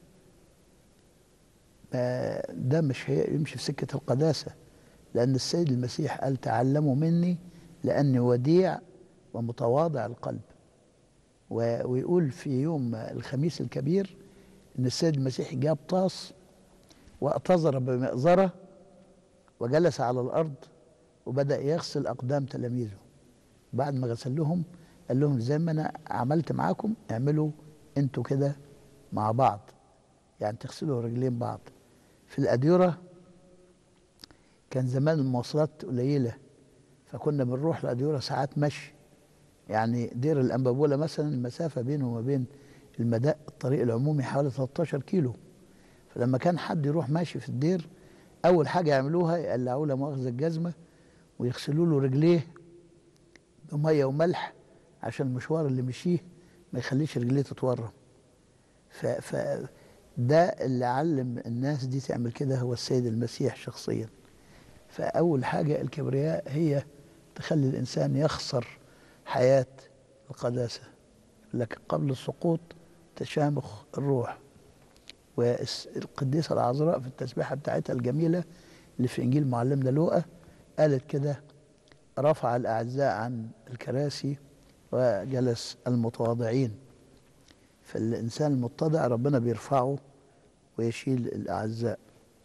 ما ده مش هي- يمشي في سكه القداسه لأن السيد المسيح قال تعلموا مني لأني وديع ومتواضع القلب و- ويقول في يوم الخميس الكبير إن السيد المسيح جاب طاس واعتذر بمئزرة وجلس على الأرض وبدأ يغسل أقدام تلاميذه بعد ما غسل لهم قال لهم زي ما أنا عملت معاكم اعملوا انتوا كده مع بعض يعني تغسلوا رجلين بعض في الأديرة كان زمان المواصلات قليلة فكنا بنروح الأديرة ساعات مشي يعني دير الأنبابولة مثلا المسافة بينه وما بين المداء الطريق العمومي حوالي 13 كيلو فلما كان حد يروح ماشي في الدير أول حاجة يعملوها يقلعوا له مؤاخذة الجزمة ويغسلوا له رجليه بمية وملح عشان المشوار اللي مشيه ما يخليش رجليه تتورم ف, ف ده اللي علم الناس دي تعمل كده هو السيد المسيح شخصيا فأول حاجة الكبرياء هي تخلي الإنسان يخسر حياة القداسة لكن قبل السقوط تشامخ الروح والقديسة العذراء في التسبيحة بتاعتها الجميلة اللي في إنجيل معلمنا لوقا قالت كده رفع الأعزاء عن الكراسي وجلس المتواضعين فالإنسان المتضع ربنا بيرفعه ويشيل الأعزاء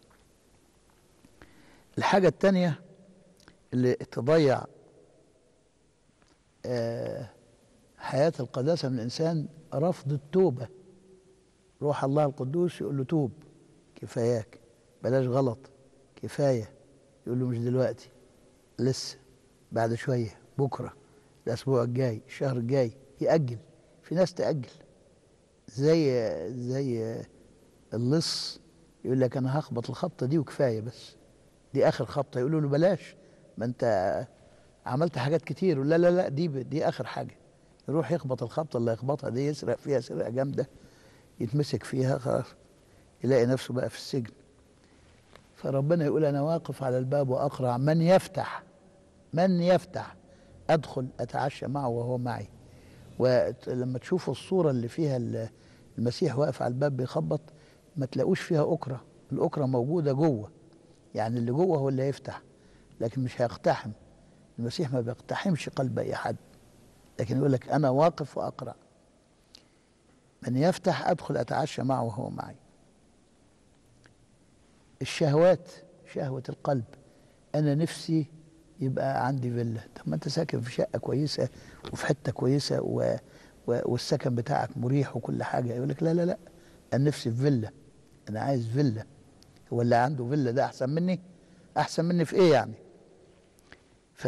الحاجة التانية اللي تضيع آه، حياة القداسة من الإنسان رفض التوبة روح الله القدوس يقول له توب كفاياك بلاش غلط كفاية يقول له مش دلوقتي لسه بعد شوية بكرة الأسبوع الجاي الشهر الجاي يأجل في ناس تأجل زي زي اللص يقول لك أنا هخبط الخبطة دي وكفاية بس دي آخر خبطة يقولوا له بلاش ما أنت عملت حاجات كتير يقول لا لا لا دي دي آخر حاجة يروح يخبط الخبطة اللي يخبطها دي يسرق فيها سرقة جامدة يتمسك فيها خلاص يلاقي نفسه بقى في السجن فربنا يقول أنا واقف على الباب وأقرع من يفتح من يفتح أدخل أتعشى معه وهو معي ولما تشوفوا الصورة اللي فيها ال- المسيح واقف على الباب بيخبط ما تلاقوش فيها أكرة الأكرة موجودة جوه يعني اللي جوه هو اللي هيفتح لكن مش هيقتحم المسيح ما بيقتحمش قلب أي حد لكن يقول لك أنا واقف وأقرأ من يفتح أدخل أتعشى معه وهو معي الشهوات شهوة القلب أنا نفسي يبقى عندي فيلا طب ما أنت ساكن في شقة كويسة وفي حتة كويسة و... و... والسكن بتاعك مريح وكل حاجة يقول لك لا لا لا أنا نفسي في فيلا أنا عايز فيلا هو اللي عنده فيلا ده أحسن مني أحسن مني في إيه يعني ف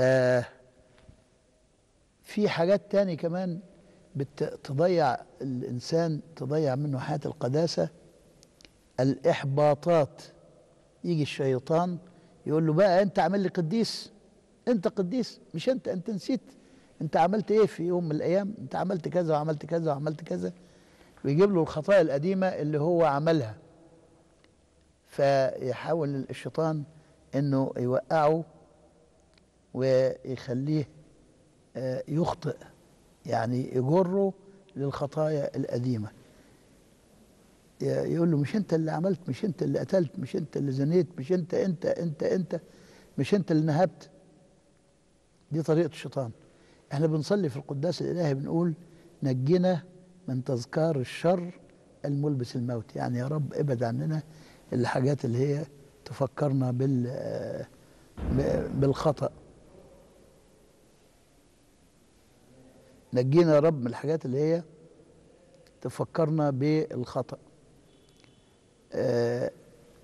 في حاجات تاني كمان بتضيع الإنسان تضيع منه حياة القداسة الإحباطات يجي الشيطان يقول له بقى أنت عامل لي قديس أنت قديس مش أنت أنت نسيت أنت عملت إيه في يوم من الأيام أنت عملت كذا وعملت كذا وعملت كذا ويجيب له الخطايا القديمة اللي هو عملها فيحاول الشيطان انه يوقعه ويخليه آه، يخطئ يعني يجره للخطايا القديمة ي- يقول له مش انت اللي عملت مش انت اللي قتلت مش انت اللي زنيت مش انت انت انت انت مش انت اللي نهبت دي طريقة الشيطان احنا بنصلي في القداس الالهي بنقول نجنا من تذكار الشر الملبس الموت يعني يا رب ابعد عننا الحاجات اللي هي تفكرنا بال ب- بالخطأ نجينا يا رب من الحاجات اللي هي تفكرنا بالخطأ آه،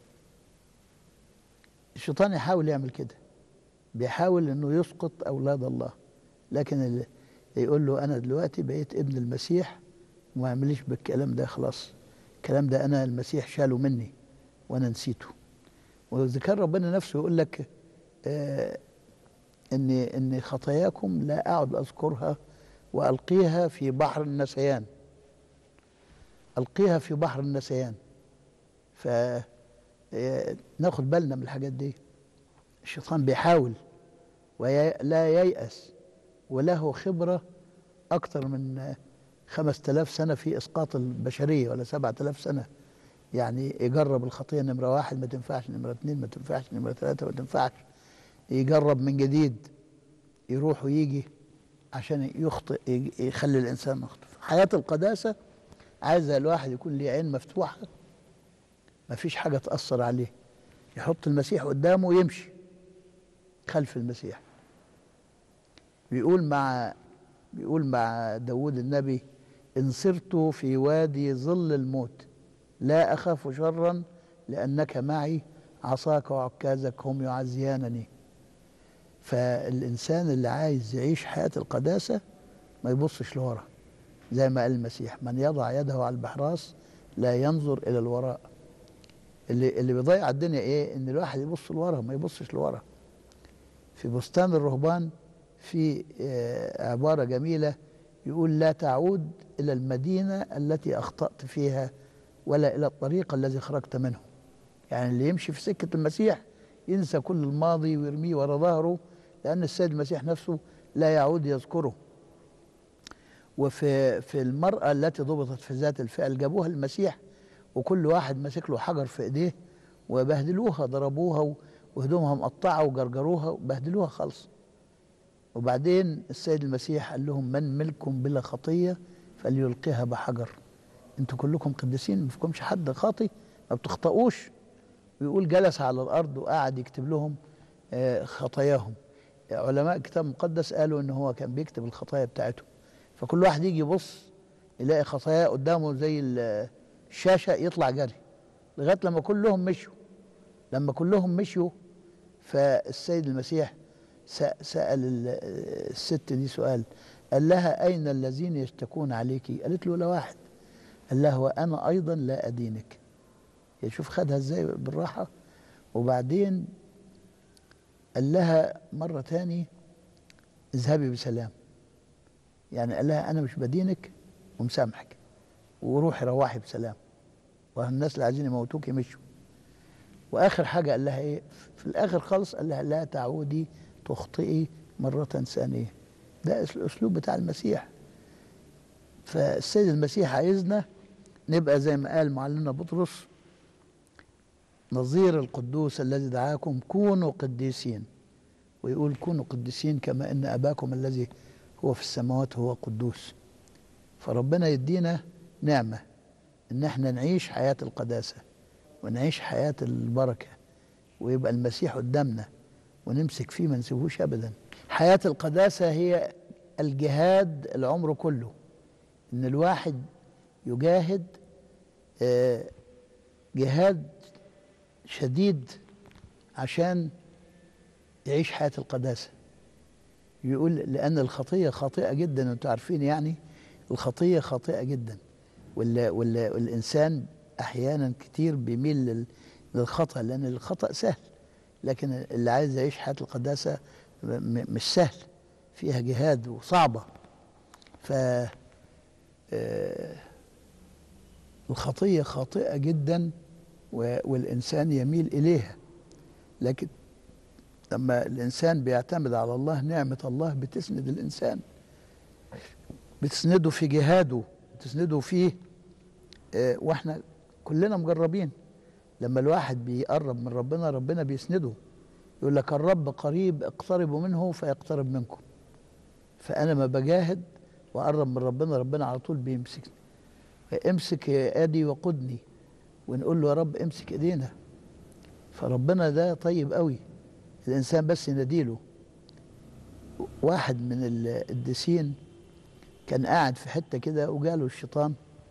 الشيطان يحاول يعمل كده بيحاول انه يسقط اولاد الله لكن اللي يقول له انا دلوقتي بقيت ابن المسيح وما يعمليش بالكلام ده خلاص الكلام ده انا المسيح شاله مني وانا نسيته واذا كان ربنا نفسه يقول لك آه ان ان خطاياكم لا اعد اذكرها والقيها في بحر النسيان القيها في بحر النسيان ف آه، ناخد بالنا من الحاجات دي الشيطان بيحاول ولا ييأس وله خبرة أكثر من خمس تلاف سنة في إسقاط البشرية ولا سبعة تلاف سنة يعني يجرب الخطية نمرة واحد ما تنفعش نمرة اتنين ما تنفعش نمرة ثلاثة ما تنفعش يجرب من جديد يروح ويجي عشان يخطئ يج- يخلي الإنسان يخطئ حياة القداسة عايزة الواحد يكون ليه عين مفتوحة ما فيش حاجة تأثر عليه يحط المسيح قدامه ويمشي خلف المسيح بيقول مع بيقول مع داود النبي إن صرت في وادي ظل الموت لا أخاف شرا لأنك معي عصاك وعكازك هم يعزيانني فالإنسان اللي عايز يعيش حياة القداسة ما يبصش لورا زي ما قال المسيح من يضع يده على البحراس لا ينظر إلى الوراء اللي اللي بيضيع الدنيا ايه ان الواحد يبص لورا ما يبصش لورا في بستان الرهبان في آه، عبارة جميلة يقول لا تعود إلى المدينة التي أخطأت فيها ولا إلى الطريق الذي خرجت منه يعني اللي يمشي في سكة المسيح ينسى كل الماضي ويرميه ورا ظهره لأن السيد المسيح نفسه لا يعود يذكره وفي في المرأة التي ضبطت في ذات الفعل جابوها المسيح وكل واحد ماسك له حجر في ايديه وبهدلوها ضربوها و- وهدومها مقطعه وجرجروها وبهدلوها خالص وبعدين السيد المسيح قال لهم من منكم بلا خطيه فليلقيها بحجر انتوا كلكم قديسين ما فيكمش حد خاطي ما بتخطئوش ويقول جلس على الارض وقعد يكتب لهم آه، خطاياهم علماء الكتاب المقدس قالوا ان هو كان بيكتب الخطايا بتاعتهم فكل واحد يجي يبص يلاقي خطاياه قدامه زي ال- الشاشه يطلع جري لغايه لما كلهم مشوا لما كلهم مشوا فالسيد المسيح س- سأل ال- الست دي سؤال قال لها أين الذين يشتكون عليك قالت له لا واحد قال لها وأنا أيضا لا أدينك يا شوف خدها ازاي بالراحة وبعدين قال لها مرة تاني اذهبي بسلام يعني قال لها أنا مش بدينك ومسامحك وروحي روحي بسلام والناس اللي عايزين يموتوك يمشوا واخر حاجه قال لها ايه في الاخر خالص قال لها لا تعودي تخطئي مره ثانيه ده الأس- الاسلوب بتاع المسيح فالسيد المسيح عايزنا نبقى زي ما قال معلمنا بطرس نظير القدوس الذي دعاكم كونوا قديسين ويقول كونوا قديسين كما ان اباكم الذي هو في السماوات هو قدوس فربنا يدينا نعمه ان احنا نعيش حياه القداسه ونعيش حياه البركه ويبقى المسيح قدامنا ونمسك فيه ما نسيبوش ابدا حياه القداسه هي الجهاد العمر كله ان الواحد يجاهد آه، جهاد شديد عشان يعيش حياه القداسه يقول لان الخطيه خاطئه جدا انتوا عارفين يعني الخطيه خاطئه جدا وال وال والانسان احيانا كتير بيميل لل- للخطا لان الخطا سهل لكن اللي عايز يعيش حياه القداسه م- مش سهل فيها جهاد وصعبه ف آه، الخطيه خاطئه جدا و- والانسان يميل اليها لكن لما الانسان بيعتمد على الله نعمه الله بتسند الانسان بتسنده في جهاده بتسنده فيه آه، واحنا كلنا مجربين لما الواحد بيقرب من ربنا ربنا بيسنده يقول لك الرب قريب اقتربوا منه فيقترب منكم فانا ما بجاهد واقرب من ربنا ربنا على طول بيمسكني امسك يدي وقدني ونقول له يا رب امسك ايدينا فربنا ده طيب قوي الانسان بس يناديله واحد من القديسين كان قاعد في حته كده وجاله الشيطان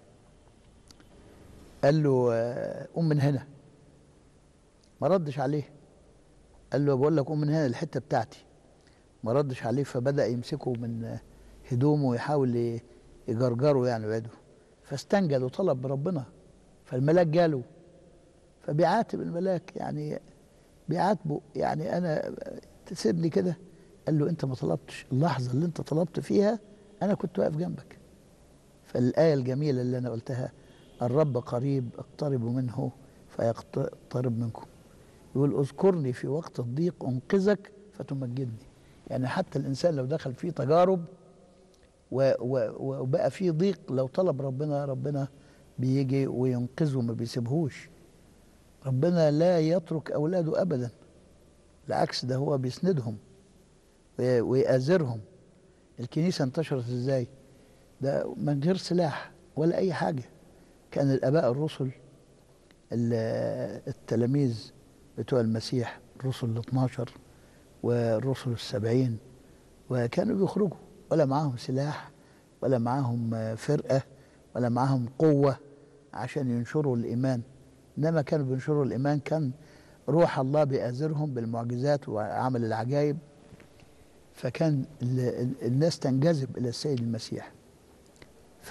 قال له آه، قوم من هنا ما ردش عليه قال له بقول لك قوم من هنا الحته بتاعتي ما ردش عليه فبدا يمسكه من هدومه ويحاول ي- يجرجره يعني ويده فاستنجد وطلب بربنا فالملاك جاله فبيعاتب الملاك يعني بيعاتبه يعني انا تسيبني كده قال له انت ما طلبتش اللحظه اللي انت طلبت فيها انا كنت واقف جنبك فالايه الجميله اللي انا قلتها الرب قريب اقتربوا منه فيقترب منكم يقول اذكرني في وقت الضيق انقذك فتمجدني يعني حتى الانسان لو دخل فيه تجارب و- و- وبقى فيه ضيق لو طلب ربنا ربنا بيجي وينقذه ما بيسيبهوش ربنا لا يترك اولاده ابدا بالعكس ده هو بيسندهم وي- ويآزرهم الكنيسه انتشرت ازاي ده من غير سلاح ولا اي حاجه كان الاباء الرسل ال- التلاميذ بتوع المسيح الرسل ال 12 والرسل السبعين وكانوا بيخرجوا ولا معاهم سلاح ولا معاهم آه، فرقة ولا معاهم قوة عشان ينشروا الإيمان إنما كانوا بينشروا الإيمان كان روح الله بيآزرهم بالمعجزات وعمل العجائب فكان ال- ال- الناس تنجذب إلى السيد المسيح ف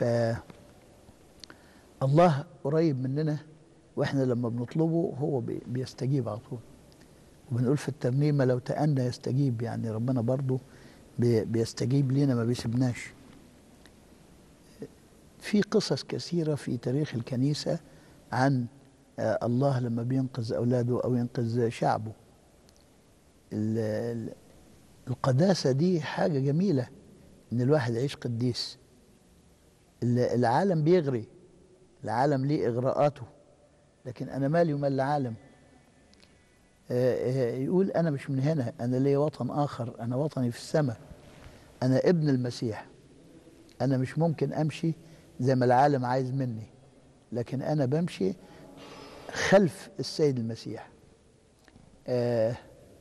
الله قريب مننا واحنا لما بنطلبه هو بي- بيستجيب على طول وبنقول في الترنيمه لو تأنى يستجيب يعني ربنا برضو بي- بيستجيب لينا ما بيسيبناش في قصص كثيره في تاريخ الكنيسه عن آه، الله لما بينقذ اولاده او ينقذ شعبه ال- ال- القداسه دي حاجه جميله ان الواحد يعيش قديس ال- العالم بيغري العالم ليه اغراءاته لكن انا مالي ومال العالم آه، آه، يقول انا مش من هنا انا ليا وطن اخر انا وطني في السماء انا ابن المسيح انا مش ممكن امشي زي ما العالم عايز مني لكن انا بمشي خلف السيد المسيح آه،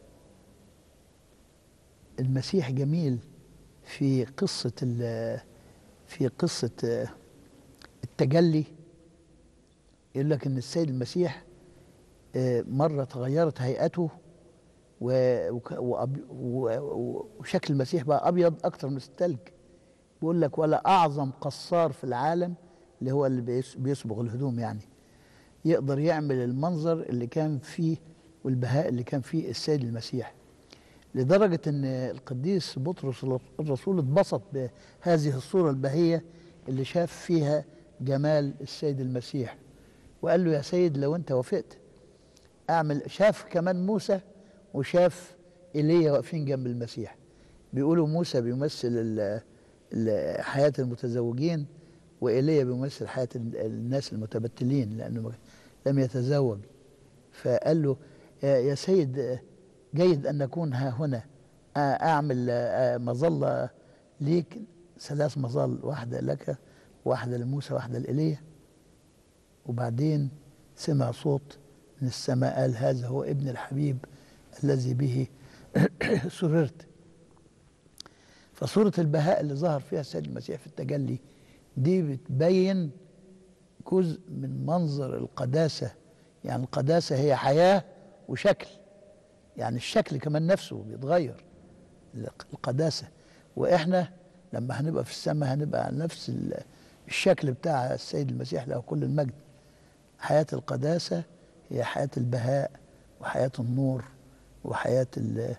المسيح جميل في قصة ال- في قصة آه، التجلي يقول لك ان السيد المسيح آه، مرة تغيرت هيئته و- وك- وأبي- و- و- وشكل المسيح بقى أبيض أكتر من الثلج بيقول لك ولا أعظم قصار في العالم اللي هو اللي بيس- بيصبغ الهدوم يعني يقدر يعمل المنظر اللي كان فيه والبهاء اللي كان فيه السيد المسيح لدرجة أن القديس بطرس الرسول اتبسط بهذه الصورة البهية اللي شاف فيها جمال السيد المسيح وقال له يا سيد لو أنت وافقت أعمل شاف كمان موسى وشاف ايليا واقفين جنب المسيح بيقولوا موسى بيمثل ال- ال- حياة المتزوجين وإيليا بيمثل حياة ال- الناس المتبتلين لأنه ما- لم يتزوج فقال له يا يا سيد آه، جيد أن نكون ها هنا آه، أعمل آه، مظلة ليك ثلاث مظال واحدة لك واحدة لموسى واحدة لإيليا وبعدين سمع صوت من السماء قال هذا هو ابن الحبيب الذي به سررت فصورة البهاء اللي ظهر فيها السيد المسيح في التجلي دي بتبين جزء من منظر القداسة يعني القداسة هي حياة وشكل يعني الشكل كمان نفسه بيتغير القداسة وإحنا لما هنبقى في السماء هنبقى على نفس ال- الشكل بتاع السيد المسيح له كل المجد حياة القداسة هي حياة البهاء وحياة النور وحياة ال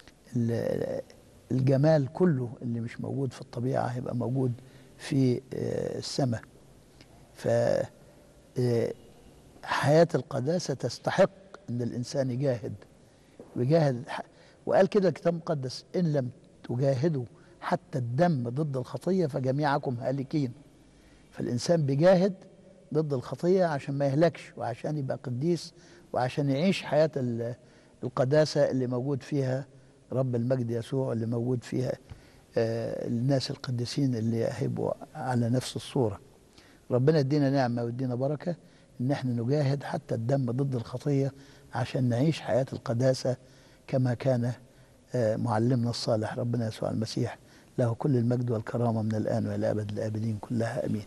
ال الجمال كله اللي مش موجود في الطبيعة هيبقى موجود في آه، السماء ف آه، حياة القداسة تستحق أن الإنسان يجاهد ويجاهد وقال كده الكتاب المقدس إن لم تجاهدوا حتى الدم ضد الخطية فجميعكم هالكين فالإنسان بيجاهد ضد الخطية عشان ما يهلكش وعشان يبقى قديس وعشان يعيش حياة ال- القداسة اللي موجود فيها رب المجد يسوع اللي موجود فيها آه، الناس القديسين اللي هيبقوا على نفس الصورة ربنا يدينا نعمة ويدينا بركة ان احنا نجاهد حتى الدم ضد الخطية عشان نعيش حياة القداسة كما كان آه، معلمنا الصالح ربنا يسوع المسيح له كل المجد والكرامة من الآن وإلى أبد الآبدين كلها أمين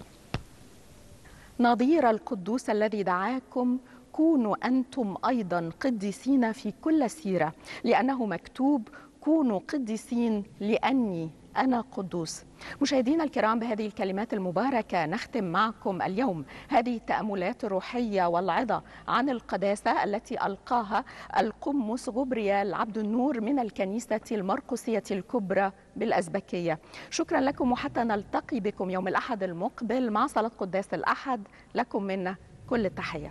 نظير القدوس الذي دعاكم كونوا انتم ايضا قديسين في كل سيره لانه مكتوب كونوا قديسين لاني انا قدوس مشاهدينا الكرام بهذه الكلمات المباركه نختم معكم اليوم هذه التاملات الروحيه والعظه عن القداسه التي القاها القمص غبريال عبد النور من الكنيسه المرقسيه الكبرى بالازبكيه شكرا لكم وحتى نلتقي بكم يوم الاحد المقبل مع صلاه قداس الاحد لكم منا كل التحيه